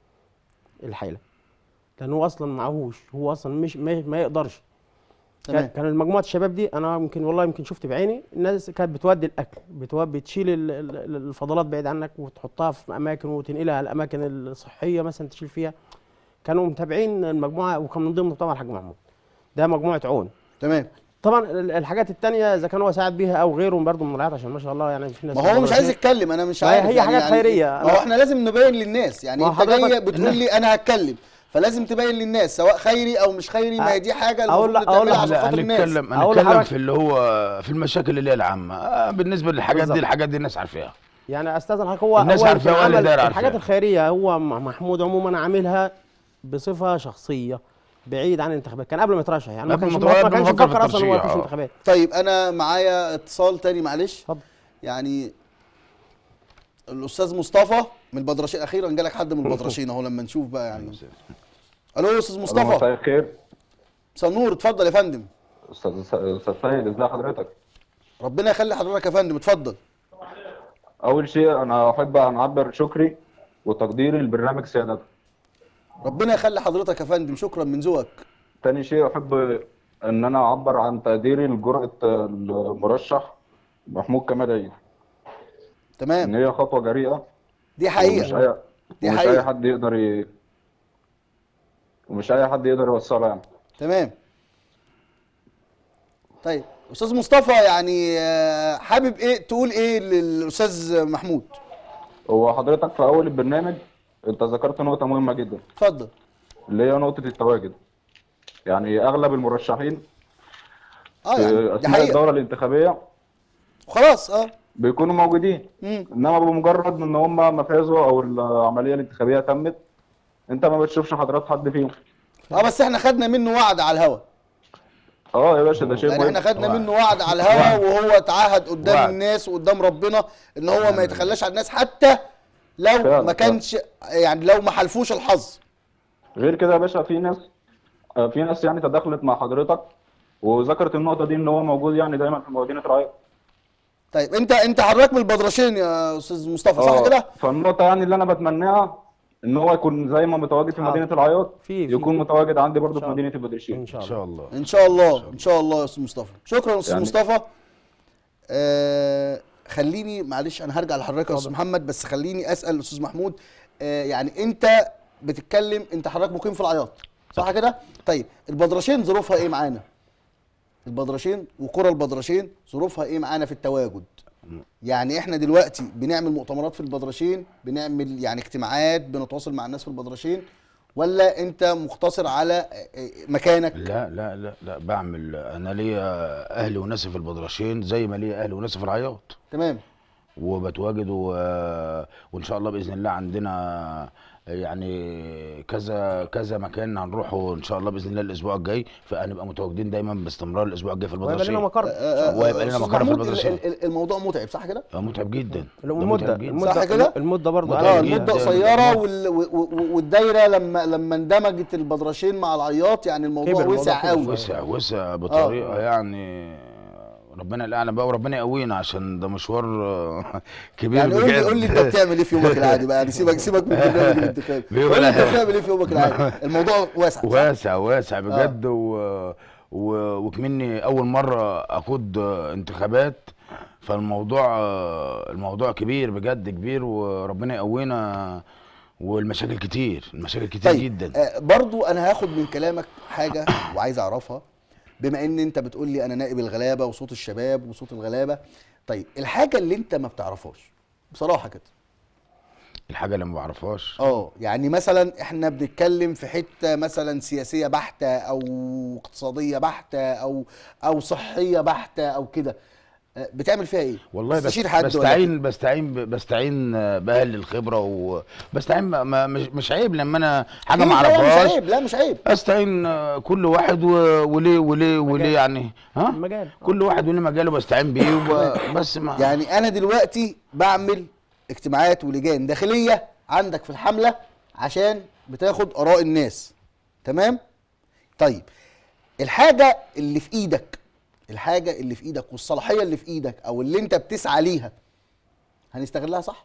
الحاله لان هو اصلا معهوش هو اصلا مش ما, ما يقدرش تمام. كان كان مجموعه الشباب دي انا يمكن والله يمكن شفت بعيني الناس كانت بتودي الاكل بتودي بتشيل ال- ال- ال- الفضلات بعيد عنك وتحطها في اماكن وتنقلها الاماكن الصحيه مثلا تشيل فيها كانوا متابعين المجموعه وكان من ضمنهم طبعا الحاج محمود ده مجموعه عون تمام طبعا ال- الحاجات التانية اذا كان هو ساعد بيها او غيره برضه من الرعايات عشان ما شاء الله يعني في ناس ما هو مش برضه عايز شيء. يتكلم انا مش ما هي- عارف هي حاجات خيرية. ما هو احنا لازم نبين للناس يعني ما هو انت جاي حضرتك- بتقول لي انا هتكلم فلازم تبين للناس سواء خيري او مش خيري ما هي دي حاجه أقول المفروض لك- أقول تعملها لك- عشان لا خاطر الناس هنتكلم أقول هنتكلم لحضرتك- في اللي هو في المشاكل اللي هي العامة آه بالنسبة للحاجات بالظبط. دي الحاجات دي الناس عارفاها يعني استاذن حضرتك هو الناس هو عارفة يمكن وأهل عمل الدايرة الحاجات عارفاها. الخيريه هو م- محمود عموما عاملها بصفه شخصيه بعيد عن الانتخابات كان قبل ما يترشح يعني ما قبل كانش ما ما يترشح كانش بفكر في مفكر اصلا ان هو الترشيح، يخش آه. انتخابات طيب انا معايا اتصال تاني معلش اتفضل يعني الاستاذ مصطفى من البدرشين اخيرا جالك حد من البدرشين اهو لما نشوف بقى يعني الو استاذ مساء مصطفى الخير مساء النور اتفضل يا فندم استاذ استاذ سيد ازي حضرتك ربنا يخلي حضرتك يا فندم اتفضل اول شيء انا احب ان اعبر شكري وتقديري لبرنامج سيادتك ربنا يخلي حضرتك يا فندم شكرا من ذوقك تاني شيء احب ان انا اعبر عن تقديري لجرأة المرشح محمود كمال عيد ان تمام هي خطوة جريئة دي ومش حقيقه اي دي ومش حقيقة. اي حد يقدر ي... ومش اي حد يقدر يوصلها يعني تمام طيب استاذ مصطفى يعني آه، حابب ايه تقول ايه للاستاذ محمود هو حضرتك في اول البرنامج انت ذكرت نقطة مهمة جدا اتفضل اللي هي نقطة التواجد يعني اغلب المرشحين اه يعني دي اثناء حقيقه الدوره الانتخابيه خلاص اه بيكونوا موجودين مم. انما بمجرد ان هم ما فازوا او العمليه الانتخابيه تمت انت ما بتشوفش حضرات حد فيهم اه بس احنا خدنا منه وعد على الهوا اه يا باشا ده شيء يعني احنا مهم خدنا وعد. منه وعد على الهوا وهو تعهد قدام وعد. الناس وقدام ربنا ان هو ما يتخلاش عن الناس حتى لو فعلا، ما كانش يعني لو ما حلفوش الحظ غير كده يا باشا في ناس آه، في ناس يعني تدخلت مع حضرتك وذكرت النقطه دي ان هو موجود يعني دايما في مدينه رعايه طيب انت انت حضرتك من البدرشين يا استاذ مصطفى صح اه كده؟ فالنقطه يعني اللي انا بتمناها ان هو يكون زي ما متواجد في آه. مدينه العياط في- في- يكون متواجد عندي برضه إن في شاء مدينه البدرشين ان شاء ان الله شاء الله ان شاء الله ان شاء الله يا استاذ مصطفى شكرا يا استاذ يعني- مصطفى آه خليني معلش انا هرجع لحضرتك يا استاذ محمد بس خليني اسال الاستاذ محمود آه يعني انت بتتكلم انت حضرتك مقيم في العياط صح كده طيب البدرشين ظروفها ايه معانا البدرشين وقرى البدرشين ظروفها ايه معانا في التواجد يعني احنا دلوقتي بنعمل مؤتمرات في البدرشين بنعمل يعني اجتماعات بنتواصل مع الناس في البدرشين ولا انت مقتصر على آه، آه، مكانك لا لا لا لا بعمل انا ليا اهلي وناسي في البدرشين زي ما ليا اهلي وناسي في العياط تمام وبتواجد و... وان شاء الله باذن الله عندنا يعني كذا كذا مكان هنروحه ان شاء الله باذن الله الاسبوع الجاي فهنبقى متواجدين دايما باستمرار الاسبوع الجاي في ويبقى لنا البدرشين مقر وهيبقى لنا أستاذ مقر في محمود، البدرشين. ال- ال- الموضوع متعب صح كده؟ آه، متعب جدا ده المده متعب جدا. المده صح كده؟ المده برضه متعب اه جداً. المده قصيره وال- و- و- والدايره لما لما اندمجت البدرشين مع العياط يعني الموضوع كبر الموضوع وسع كبر قوي شوية. وسع وسع بطريقه يعني ربنا الاعلم بقى وربنا يقوينا عشان ده مشوار آه، كبير يعني قول لي بجد. قول لي انت بتعمل ايه في يومك العادي بقى يعني سيبك سيبك من البرنامج الانتخابي بيقول قول لي انت أنا- بتعمل ايه في يومك العادي الموضوع واسع صح؟ واسع واسع بجد و... و... وكمني اول مره اقود انتخابات فالموضوع الموضوع كبير بجد كبير وربنا يقوينا والمشاكل كتير المشاكل كتير طيب جدا آه برضو انا هاخد من كلامك حاجه وعايز اعرفها بما ان انت بتقول لي انا نائب الغلابه وصوت الشباب وصوت الغلابه طيب الحاجه اللي انت ما بتعرفهاش بصراحه كده الحاجه اللي ما بعرفهاش اه يعني مثلا احنا بنتكلم في حته مثلا سياسيه بحته او اقتصاديه بحته او او صحيه بحته او كده آه، بتعمل فيها ايه؟ والله بس تستشير حد ولا بستعين بستعين ب- بستعين باهل الخبره وبستعين ما ما- مش مش عيب لما انا حاجه أكيد ما لا، مش اعرفهاش عيب لا مش عيب استعين آه، كل واحد و- وليه وليه وليه يعني ها مجال. كل واحد وليه مجاله بستعين بيه وب- بس ما يعني انا دلوقتي بعمل اجتماعات ولجان داخليه عندك في الحمله عشان بتاخد اراء الناس تمام طيب الحاجه اللي في ايدك الحاجه اللي في ايدك والصلاحيه اللي في ايدك او اللي انت بتسعى ليها هنستغلها صح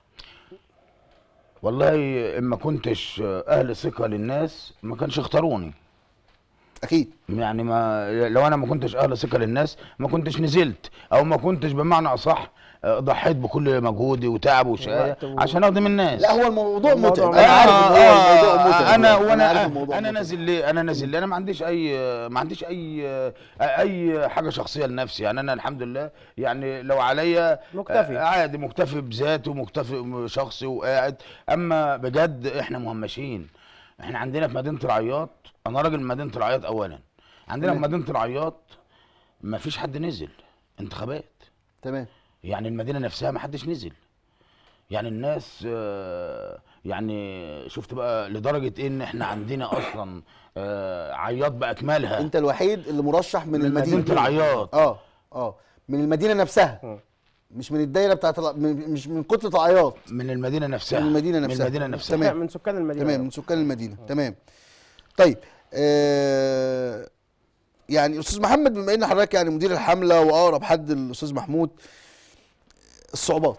والله اما كنتش اهل ثقه للناس ما كانش اختاروني اكيد يعني ما لو انا ما كنتش اهل ثقه للناس ما كنتش نزلت او ما كنتش بمعنى اصح آه، ضحيت بكل مجهودي وتعب وشقايه وقت و- عشان اخدم الناس لا هو الموضوع الموضوع متعب متعب. انا عارف ان هو الموضوع متعب انا عارف وانا الموضوع انا متعب. نازل ليه انا نازل ليه انا ما عنديش اي ما عنديش اي اي حاجه شخصيه لنفسي يعني انا الحمد لله يعني لو عليا مكتفي. آه، عادي مكتفي بذاتي ومكتفي شخصي وقاعد اما بجد احنا مهمشين احنا عندنا في مدينه العياط انا راجل من مدينه العياط اولا عندنا في مدينه العياط ما فيش حد نزل انتخابات تمام يعني المدينه نفسها ما حدش نزل يعني الناس آه، يعني شفت بقى لدرجه إيه ان احنا عندنا اصلا آه، عياط باكملها انت الوحيد اللي مرشح من من المدينه مدينه العياط اه اه من المدينه نفسها مش من الدايره بتاعت الع- من- مش من كتله العياط من المدينه نفسها من المدينة نفسها. من المدينه نفسها تمام. من سكان المدينه تمام من سكان المدينه تمام طيب آه يعني استاذ محمد بما ان حضرتك يعني مدير الحمله واقرب حد الاستاذ محمود الصعوبات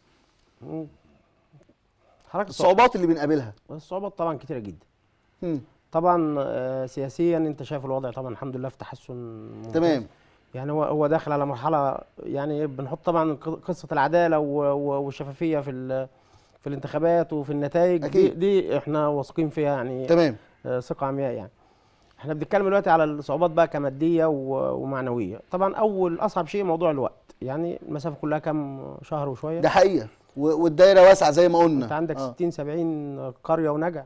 حضرتك الصعوبات الصعوبات اللي بنقابلها الصعوبات طبعا كتيره جدا مم. طبعا آه، سياسيا انت شايف الوضع طبعا الحمد لله في تحسن ممتاز. تمام يعني هو هو داخل على مرحله يعني بنحط طبعا ق- قصه العداله و- و- والشفافيه في ال- في الانتخابات وفي النتائج دي, أكيد. دي احنا واثقين فيها يعني تمام آه، ثقه عمياء يعني احنا بنتكلم دلوقتي على الصعوبات بقى كماديه و- ومعنويه طبعا اول اصعب شيء موضوع الوقت يعني المسافه كلها كام شهر وشويه ده حقيقه و- والدايره واسعه زي ما قلنا انت عندك آه. 60 70 قريه ونجع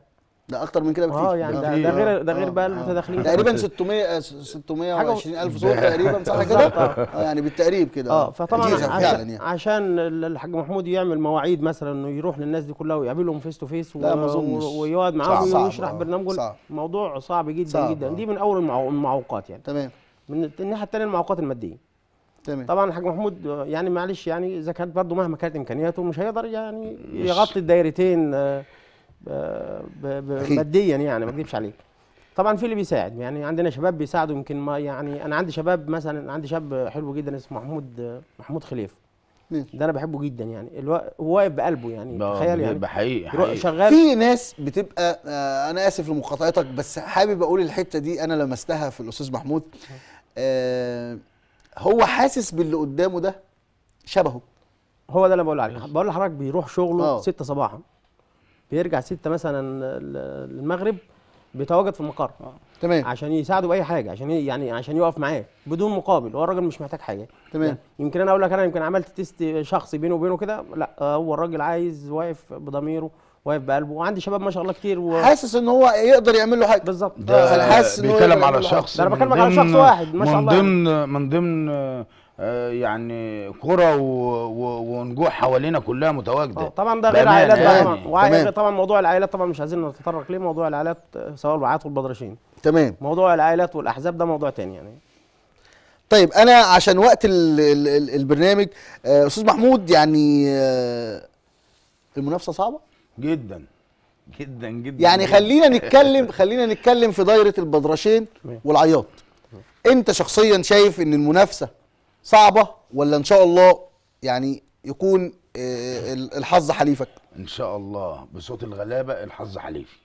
ده اكتر من كده بكتير اه يعني آه. ده, في- ده غير ده آه، غير بقى آه. المتداخلين تقريبا 600 620 الف صوت تقريبا صح كده بالظبط، آه. آه، يعني بالتقريب كده اه فطبعا كتير عشان, فعلا يعني عشان ال- الحاج محمود يعمل مواعيد مثلا انه يروح للناس دي كلها ويقابلهم فيس تو فيس لا، ما أظنش. ويقعد معاهم صعب، ويشرح آه، برنامجه صعب. موضوع صعب جدا صعب، جدا آه. دي من اول المعو- المعوقات يعني تمام من الناحيه الثانيه المعوقات الماديه تمام طبعا الحاج محمود آه، يعني معلش يعني اذا كانت برضه مهما كانت امكانياته مش هيقدر يعني يغطي الدايرتين آه، ب- ب- ب- أكيد. ماديا يعني ما اكذبش عليك طبعا في اللي بيساعد يعني عندنا شباب بيساعدوا يمكن ما يعني انا عندي شباب مثلا عندي شاب حلو جدا اسمه محمود آه، محمود خليف ماشي. ده انا بحبه جدا يعني الوا... هو واقف بقلبه يعني تخيل يعني بحقيقي يروح حقيقي شغال في ناس بتبقى آه انا اسف لمقاطعتك بس حابب اقول الحته دي انا لمستها في الاستاذ محمود آه هو حاسس باللي قدامه ده شبهه هو ده اللي بقول عليه بقول لحضرتك بيروح شغله آه. 6 صباحا بيرجع 6 مثلا ال- المغرب بيتواجد في المقر تمام عشان يساعده باي حاجه عشان ي- يعني عشان يقف معاه بدون مقابل هو الراجل مش محتاج حاجه تمام. يعني يمكن انا اقول لك انا يمكن عملت تيست شخصي بينه وبينه كده لا آه، هو الراجل عايز واقف بضميره واقف بقلبه وعندي شباب ما شاء الله كتير و... حاسس ان هو يقدر يعمل له حاجه بالظبط ده أنا حاسس إن هو بيتكلم يقدر على يعمل حاجة. شخص ده أنا من بكلمك على ضمن- شخص واحد، ما شاء من الله يعني. ضمن من ضمن آه، آه، يعني قرى و- و- ونجوح حوالينا كلها متواجده آه، طبعا ده غير بأمانة عائلات بقى يعني. طبعا وعائلات- تمام. طبعا موضوع العائلات طبعا مش عايزين نتطرق ليه موضوع العائلات آه، سواء الوعات والبدرشين تمام موضوع العائلات والاحزاب ده موضوع تاني يعني طيب انا عشان وقت ال ال ال البرنامج آه، استاذ محمود يعني آه، المنافسه صعبه جدا جدا جدا يعني جداً. خلينا نتكلم خلينا نتكلم في دايره البدرشين تمام. والعياط انت شخصيا شايف ان المنافسه صعبه ولا ان شاء الله يعني يكون آه، ال- الحظ حليفك ان شاء الله بصوت الغلابه الحظ حليفي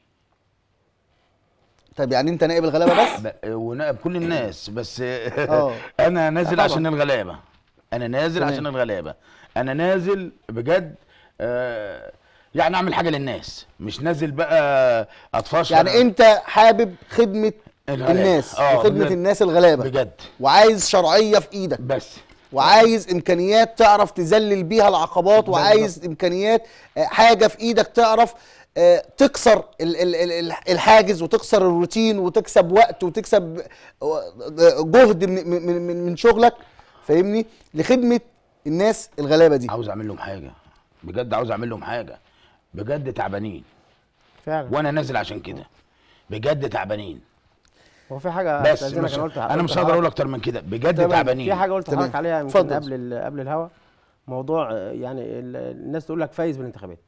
طيب يعني انت نائب الغلابه بس ب- ونائب كل الناس بس آه. انا نازل طبعاً. عشان الغلابه انا نازل تمام. عشان الغلابه انا نازل بجد آه، يعني اعمل حاجه للناس مش نازل بقى اتفشل يعني انت حابب خدمه الغلابة. الناس آه، وخدمه بجد. الناس الغلابه بجد وعايز شرعيه في ايدك بس وعايز امكانيات تعرف تذلل بيها العقبات وعايز امكانيات آه، حاجه في ايدك تعرف آه، تكسر ال- ال- ال- ال- الحاجز وتكسر الروتين وتكسب وقت وتكسب آه، جهد من من من, من شغلك فاهمني لخدمه الناس الغلابه دي عاوز اعمل لهم حاجه بجد عاوز اعمل لهم حاجه بجد تعبانين فعلا وانا نازل عشان كده بجد تعبانين هو في حاجه بس أستأذنك مش أنا قلت انا قلت مش هقدر لحضرتك- اقول اكتر من كده بجد تمام. تعبانين في حاجه قلت تمام. لحضرتك عليها يمكن اتفضل. قبل ال- قبل الهوا موضوع آه، يعني ال- الناس تقول لك فايز بالانتخابات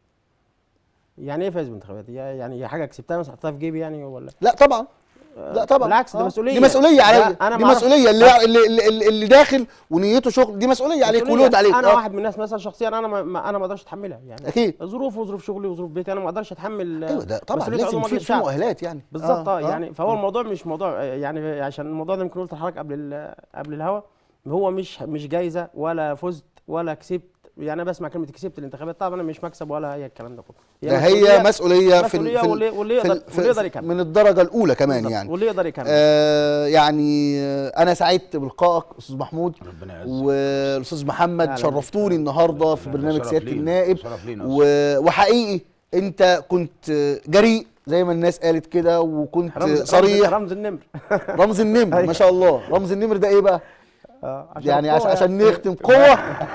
يعني ايه فايز بالانتخابات هي- يعني هي حاجه كسبتها مثلا حطيتها في جيبي يعني ولا لا طبعا لا طبعا بالعكس، ده آه. مسؤولية. دي مسؤوليه عليا لا، أنا دي ما أعرف- مسؤوليه اللي, اللي, اللي, اللي داخل ونيته شغل دي مسؤوليه عليك مسؤولية. ولود عليك انا آه. واحد من الناس مثلا شخصيا انا ما ما- انا ما اقدرش اتحملها يعني أكيد. ظروف وظروف شغلي وظروف بيتي انا ما اقدرش اتحمل ايوه ده طبعا مسؤولية عضو لازم في مجلس في شعب. مؤهلات يعني بالظبط اه يعني فهو الموضوع مش موضوع آه، يعني عشان الموضوع ده يمكن قلت لحضرتك قبل ال- قبل الهوا هو مش مش جايزه ولا فزت ولا كسبت يعني انا بسمع كلمه كسبت الانتخابات طبعا انا مش مكسب ولا هي الكلام ده كله ده هي مسؤوليه في ال- مسؤولية في ال- واللي- واللي في يقدر- ال- في- واللي يقدر يكمل. من الدرجه الاولى كمان بالظبط. يعني واللي يقدر يكمل آه يعني آه انا سعدت بلقائك استاذ محمود ربنا يعزك والاستاذ محمد لا، لا، شرفتوني النهارده في لا، ده برنامج شرف سياده لينا، النائب شرف لينا و- وحقيقي انت كنت جريء زي ما الناس قالت كده وكنت رمز صريح رمز, رمز النمر رمز النمر ما شاء الله رمز النمر ده ايه بقى آه، يعني القوة عشان, عشان نختم قوه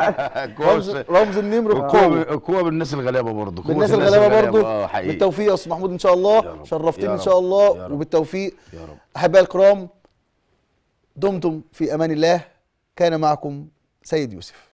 رمز كويس. رمز النمر القوة القوه القوة بالناس الغلابة برضه قوة بالناس الناس الغلابه برضو اه حقيقي بالتوفيق يا استاذ محمود ان شاء يا الله رب، شرفتني يا ان رب، شاء يا الله رب. وبالتوفيق يا رب احبائي الكرام دمتم في امان الله كان معكم سيد يوسف